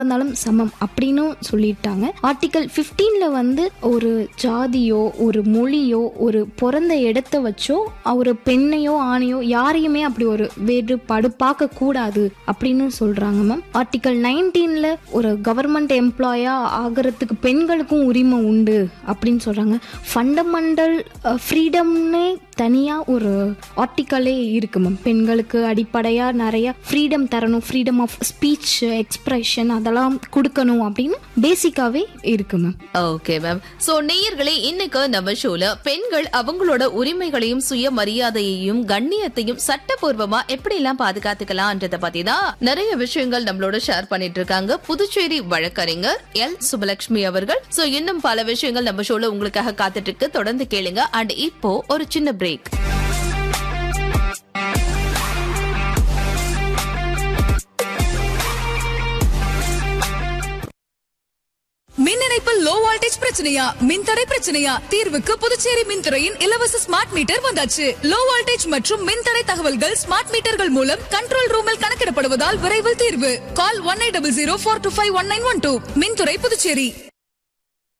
இருந்தாலும் சமம் அப்படின்னு சொல்லிட்டாங்க ஆர்டிகல் 15ல வந்து ஒரு ஜாதியோ ஒரு மொழியோ ஒரு பிறந்த இடத்த வச்சோ ஒரு பெண்ணையோ ஆணையோ யாரையுமே அப்படி ஒரு வேறுபாடு பார்க்க கூடாது அப்படின்னு சொல்றாங்க மேம் ஆர்டிகல் நைன்டீன்ல ஒரு கவர்மெண்ட் எம்ப்ளாயா ஆகிறதுக்கு பெண்களுக்கும் உரிமை உண்டு அப்படின்னு சொல்றாங்க ஃபண்டமெண்டல் ஃப்ரீடம்னே தனியா ஒரு ஆர்டிக்கலே இருக்கு மேம் பெண்களுக்கு அடிப்படையா நிறைய ஃப்ரீடம் தரணும் ஃப்ரீடம் ஆஃப் ஸ்பீச் எக்ஸ்பிரஷன் அதெல்லாம் கொடுக்கணும் அப்படின்னு பேசிக்காவே இருக்கு மேம் ஓகே மேம் சோ நேயர்களே இன்னைக்கு நம்ம ஷோல பெண்கள் அவங்களோட உரிமைகளையும் சுயமரியாதையையும் கண்ணியத்தையும் சட்டபூர்வமா எப்படி எல்லாம் பாதுகாத்துக்கலாம்ன்றத பத்தி தான் நிறைய விஷயங்கள் நம்மளோட ஷேர் பண்ணிட்டு இருக்காங்க புதுச்சேரி வழக்கறிஞர் எல் சுபலட்சுமி அவர்கள் சோ இன்னும் பல விஷயங்கள் நம்ம ஷோல உங்களுக்காக காத்துட்டு இருக்கு தொடர்ந்து கேளுங்க அண்ட் இப்போ ஒரு சின்ன பிரேக் மின் இணைப்பில் லோ வோல்டேஜ் பிரச்சனையா மின்தடை பிரச்சனையா தீர்வுக்கு புதுச்சேரி மின்துறையின் இலவச ஸ்மார்ட் மீட்டர் வந்தாச்சு லோ வோல்டேஜ் மற்றும் மின்தடை தகவல்கள் ஸ்மார்ட் மீட்டர்கள் மூலம் கண்ட்ரோல் ரூமில் கணக்கிடப்படுவதால் விரைவில் தீர்வு call one eight double zero four two five one nine one two மின்துறை புதுச்சேரி